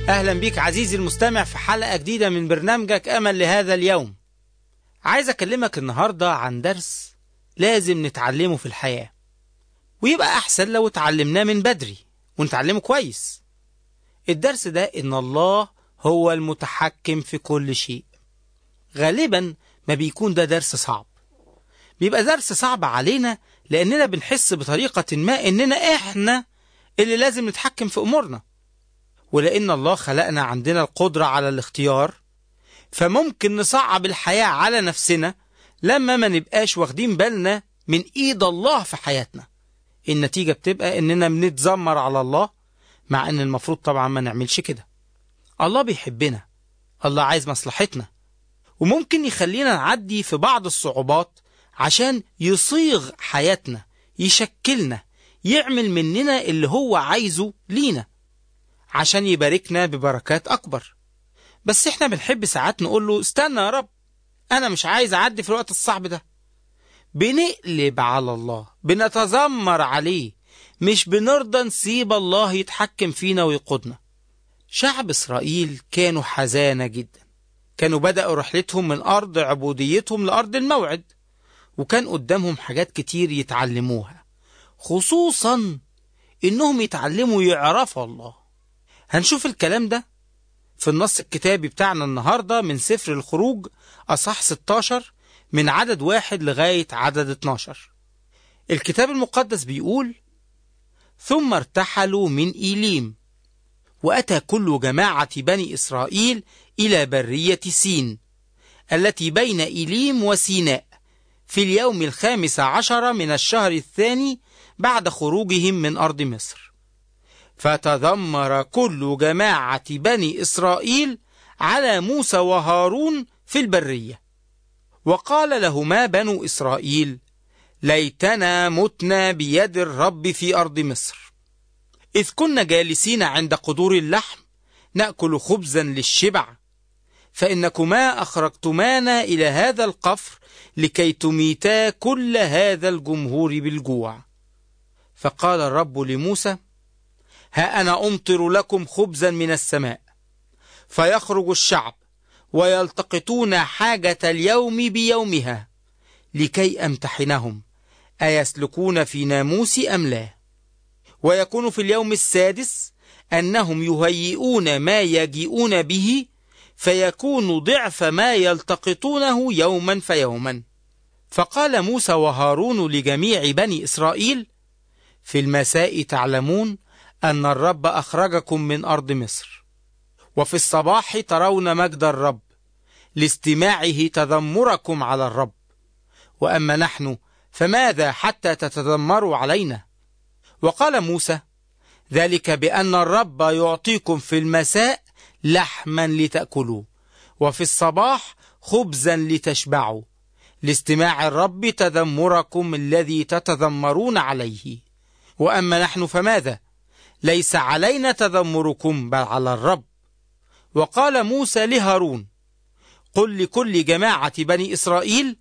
أهلا بيك عزيزي المستمع في حلقة جديدة من برنامجك أمل لهذا اليوم عايز أكلمك النهاردة عن درس لازم نتعلمه في الحياة ويبقى أحسن لو اتعلمناه من بدري ونتعلمه كويس الدرس ده إن الله هو المتحكم في كل شيء غالبا ما بيكون ده درس صعب بيبقى درس صعب علينا لأننا بنحس بطريقة ما إننا إحنا اللي لازم نتحكم في أمورنا ولأن الله خلقنا عندنا القدرة على الاختيار فممكن نصعب الحياة على نفسنا لما ما نبقاش واخدين بالنا من إيد الله في حياتنا النتيجة بتبقى إننا بنتذمر على الله مع إن المفروض طبعا ما نعملش كده الله بيحبنا الله عايز مصلحتنا وممكن يخلينا نعدي في بعض الصعوبات عشان يصيغ حياتنا يشكلنا يعمل مننا اللي هو عايزه لينا عشان يباركنا ببركات أكبر بس احنا بنحب ساعات نقول له استنى يا رب أنا مش عايز أعدي في الوقت الصعب ده بنقلب على الله بنتذمر عليه مش بنرضى نسيب الله يتحكم فينا ويقودنا شعب إسرائيل كانوا حزانة جدا كانوا بدأوا رحلتهم من أرض عبوديتهم لأرض الموعد وكان قدامهم حاجات كتير يتعلموها خصوصا إنهم يتعلموا يعرفوا الله هنشوف الكلام ده في النص الكتابي بتاعنا النهاردة من سفر الخروج أصح 16 من عدد واحد لغاية عدد 12 الكتاب المقدس بيقول ثم ارتحلوا من إيليم وأتى كل جماعة بني إسرائيل إلى برية سين التي بين إيليم وسيناء في اليوم الخامس عشر من الشهر الثاني بعد خروجهم من أرض مصر فتذمر كل جماعة بني إسرائيل على موسى وهارون في البرية وقال لهما بنو إسرائيل ليتنا متنا بيد الرب في أرض مصر إذ كنا جالسين عند قدور اللحم نأكل خبزا للشبع فإنكما أخرجتمانا إلى هذا القفر لكي تميتا كل هذا الجمهور بالجوع فقال الرب لموسى ها أنا أمطر لكم خبزا من السماء فيخرج الشعب ويلتقطون حاجة اليوم بيومها لكي أمتحنهم أيسلكون في ناموسي أم لا ويكون في اليوم السادس أنهم يهيئون ما يجيئون به فيكون ضعف ما يلتقطونه يوما فيوما فقال موسى وهارون لجميع بني إسرائيل في المساء تعلمون أن الرب أخرجكم من أرض مصر وفي الصباح ترون مجد الرب لاستماعه تذمركم على الرب وأما نحن فماذا حتى تتذمروا علينا وقال موسى ذلك بأن الرب يعطيكم في المساء لحما لتأكلوا وفي الصباح خبزا لتشبعوا لاستماع الرب تذمركم الذي تتذمرون عليه وأما نحن فماذا ليس علينا تذمركم بل على الرب وقال موسى لهارون قل لكل جماعة بني إسرائيل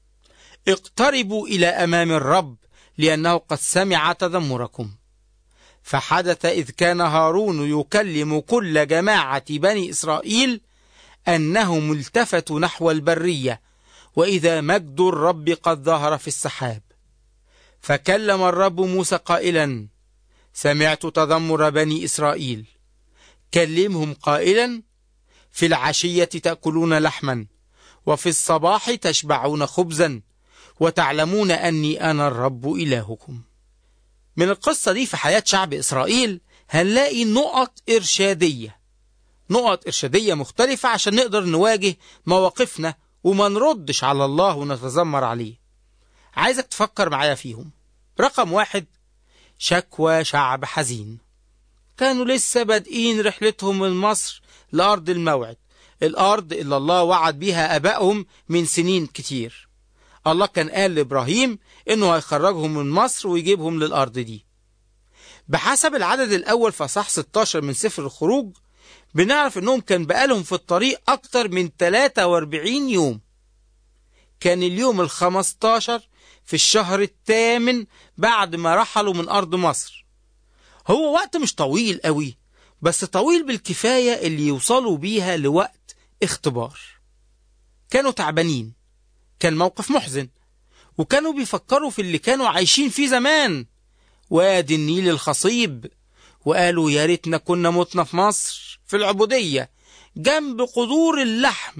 اقتربوا إلى أمام الرب لأنه قد سمع تذمركم فحدث إذ كان هارون يكلم كل جماعة بني إسرائيل أنهم التفتوا نحو البرية وإذا مجد الرب قد ظهر في السحاب فكلم الرب موسى قائلا سمعت تذمر بني إسرائيل كلمهم قائلا في العشية تأكلون لحما وفي الصباح تشبعون خبزا وتعلمون أني أنا الرب إلهكم من القصة دي في حياة شعب إسرائيل هنلاقي نقط إرشادية نقط إرشادية مختلفة عشان نقدر نواجه مواقفنا وما نردش على الله ونتذمر عليه عايزك تفكر معايا فيهم رقم واحد شكوى شعب حزين كانوا لسه بادئين رحلتهم من مصر لأرض الموعد الأرض اللي الله وعد بيها أبائهم من سنين كتير الله كان قال لإبراهيم إنه هيخرجهم من مصر ويجيبهم للأرض دي بحسب العدد الأول في أصح 16 من سفر الخروج بنعرف إنهم كان بقالهم في الطريق أكتر من 43 يوم كان اليوم ال 15 في الشهر الثامن بعد ما رحلوا من أرض مصر هو وقت مش طويل قوي بس طويل بالكفاية اللي يوصلوا بيها لوقت اختبار كانوا تعبانين كان موقف محزن وكانوا بيفكروا في اللي كانوا عايشين فيه زمان وادي النيل الخصيب وقالوا يا ريتنا كنا متنا في مصر في العبودية جنب قدور اللحم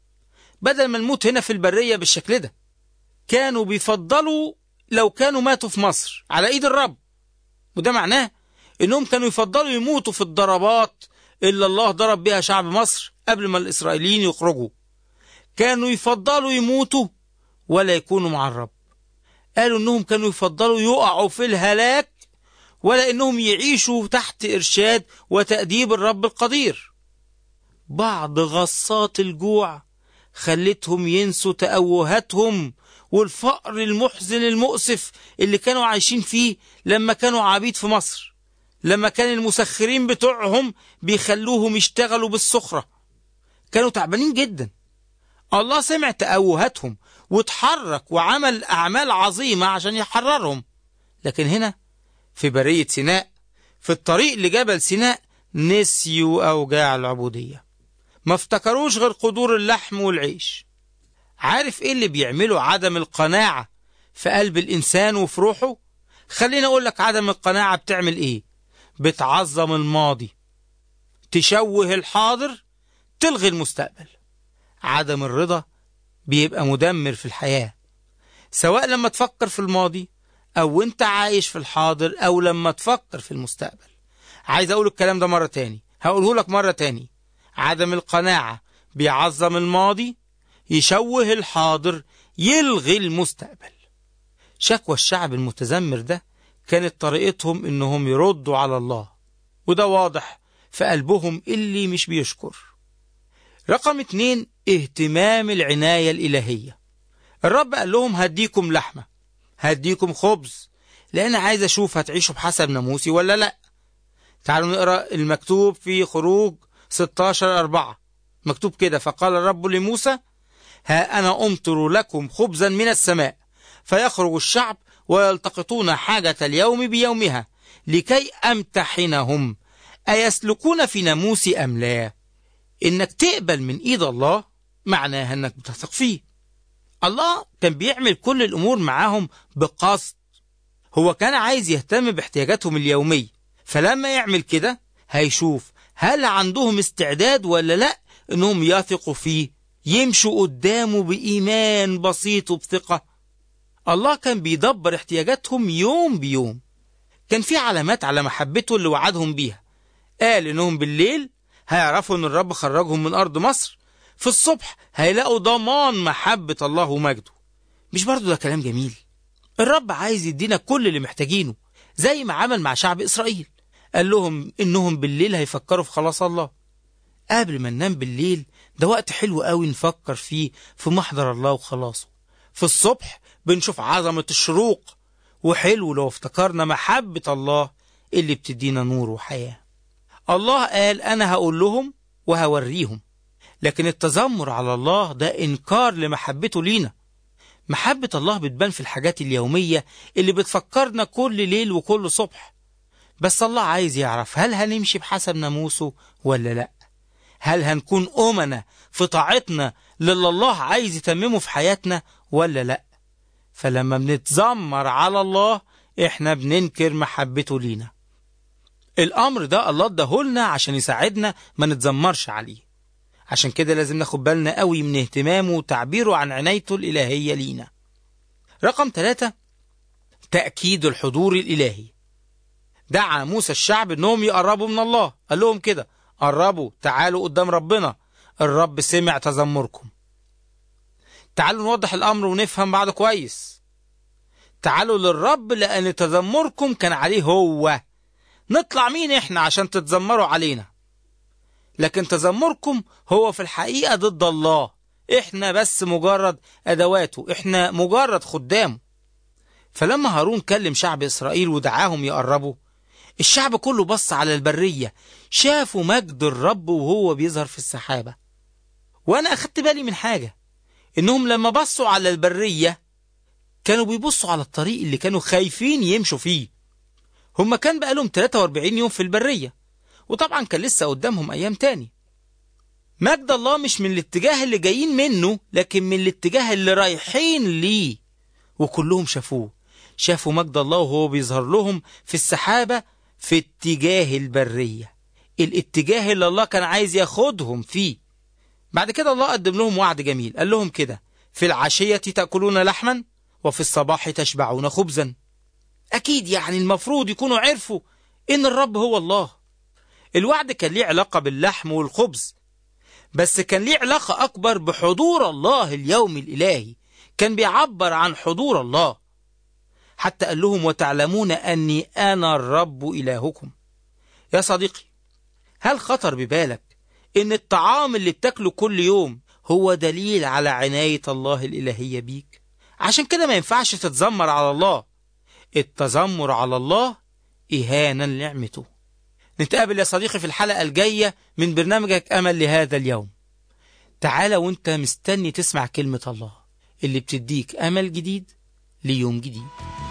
بدل ما نموت هنا في البرية بالشكل ده كانوا بيفضلوا لو كانوا ماتوا في مصر على ايد الرب وده معناه انهم كانوا يفضلوا يموتوا في الضربات اللي الله ضرب بها شعب مصر قبل ما الاسرائيليين يخرجوا كانوا يفضلوا يموتوا ولا يكونوا مع الرب قالوا انهم كانوا يفضلوا يقعوا في الهلاك ولا انهم يعيشوا تحت ارشاد وتأديب الرب القدير بعض غصات الجوع خلتهم ينسوا تأوهاتهم والفقر المحزن المؤسف اللي كانوا عايشين فيه لما كانوا عبيد في مصر لما كان المسخرين بتوعهم بيخلوهم يشتغلوا بالسخرة كانوا تعبانين جدا الله سمع تأوهاتهم واتحرك وعمل أعمال عظيمة عشان يحررهم لكن هنا في برية سيناء في الطريق لجبل سيناء نسيوا أوجاع العبودية ما افتكروش غير قدور اللحم والعيش عارف ايه اللي بيعمله عدم القناعة في قلب الإنسان وفي روحه خليني أقول لك عدم القناعة بتعمل ايه بتعظم الماضي تشوه الحاضر تلغي المستقبل عدم الرضا بيبقى مدمر في الحياة سواء لما تفكر في الماضي أو أنت عايش في الحاضر أو لما تفكر في المستقبل عايز أقول الكلام ده مرة تاني هقوله لك مرة تاني عدم القناعة بيعظم الماضي يشوه الحاضر يلغي المستقبل شكوى الشعب المتذمر ده كانت طريقتهم انهم يردوا على الله وده واضح في قلبهم اللي مش بيشكر رقم اتنين اهتمام العناية الإلهية الرب قال لهم هديكم لحمة هديكم خبز لأن عايز أشوف هتعيشوا بحسب ناموسي ولا لأ تعالوا نقرأ المكتوب في خروج 16 أربعة مكتوب كده فقال الرب لموسى ها أنا أمطر لكم خبزا من السماء فيخرج الشعب ويلتقطون حاجة اليوم بيومها لكي أمتحنهم أيسلكون في ناموسي أم لا إنك تقبل من إيد الله معناها إنك بتثق فيه الله كان بيعمل كل الأمور معاهم بقصد هو كان عايز يهتم باحتياجاتهم اليومية فلما يعمل كده هيشوف هل عندهم استعداد ولا لا انهم يثقوا فيه يمشوا قدامه بإيمان بسيط وبثقة الله كان بيدبر احتياجاتهم يوم بيوم كان في علامات على محبته اللي وعدهم بيها قال انهم بالليل هيعرفوا ان الرب خرجهم من ارض مصر في الصبح هيلاقوا ضمان محبة الله ومجده مش برضو ده كلام جميل الرب عايز يدينا كل اللي محتاجينه زي ما عمل مع شعب إسرائيل قال لهم إنهم بالليل هيفكروا في خلاص الله قبل ما ننام بالليل ده وقت حلو قوي نفكر فيه في محضر الله وخلاصه في الصبح بنشوف عظمة الشروق وحلو لو افتكرنا محبة الله اللي بتدينا نور وحياة الله قال أنا هقول لهم وهوريهم لكن التذمر على الله ده إنكار لمحبته لينا محبة الله بتبان في الحاجات اليومية اللي بتفكرنا كل ليل وكل صبح بس الله عايز يعرف هل هنمشي بحسب ناموسه ولا لا هل هنكون أمنا في طاعتنا للي الله عايز يتممه في حياتنا ولا لا فلما بنتذمر على الله احنا بننكر محبته لينا الأمر ده الله اداهولنا عشان يساعدنا ما نتذمرش عليه عشان كده لازم ناخد بالنا قوي من اهتمامه وتعبيره عن عنايته الإلهية لينا رقم ثلاثة تأكيد الحضور الإلهي دعا موسى الشعب انهم يقربوا من الله قال لهم كده قربوا تعالوا قدام ربنا الرب سمع تذمركم تعالوا نوضح الأمر ونفهم بعض كويس تعالوا للرب لأن تذمركم كان عليه هو نطلع مين احنا عشان تتذمروا علينا لكن تذمركم هو في الحقيقة ضد الله احنا بس مجرد أدواته احنا مجرد خدامه فلما هارون كلم شعب إسرائيل ودعاهم يقربوا الشعب كله بص على البرية شافوا مجد الرب وهو بيظهر في السحابة وأنا أخدت بالي من حاجة إنهم لما بصوا على البرية كانوا بيبصوا على الطريق اللي كانوا خايفين يمشوا فيه هما كان بقالهم 43 يوم في البرية وطبعا كان لسه قدامهم أيام تاني مجد الله مش من الاتجاه اللي جايين منه لكن من الاتجاه اللي رايحين ليه وكلهم شافوه شافوا مجد الله وهو بيظهر لهم في السحابة في اتجاه البرية الاتجاه اللي الله كان عايز ياخدهم فيه بعد كده الله قدم لهم وعد جميل قال لهم كده في العشية تأكلون لحما وفي الصباح تشبعون خبزا أكيد يعني المفروض يكونوا عرفوا إن الرب هو الله الوعد كان ليه علاقة باللحم والخبز بس كان ليه علاقة أكبر بحضور الله اليوم الإلهي كان بيعبر عن حضور الله حتى قال لهم وتعلمون أني أنا الرب إلهكم يا صديقي هل خطر ببالك إن الطعام اللي بتاكله كل يوم هو دليل على عناية الله الإلهية بيك عشان كده ما ينفعش تتذمر على الله التذمر على الله إهانة لنعمته نتقابل يا صديقي في الحلقة الجاية من برنامجك أمل لهذا اليوم تعالى وانت مستني تسمع كلمة الله اللي بتديك أمل جديد ليوم جديد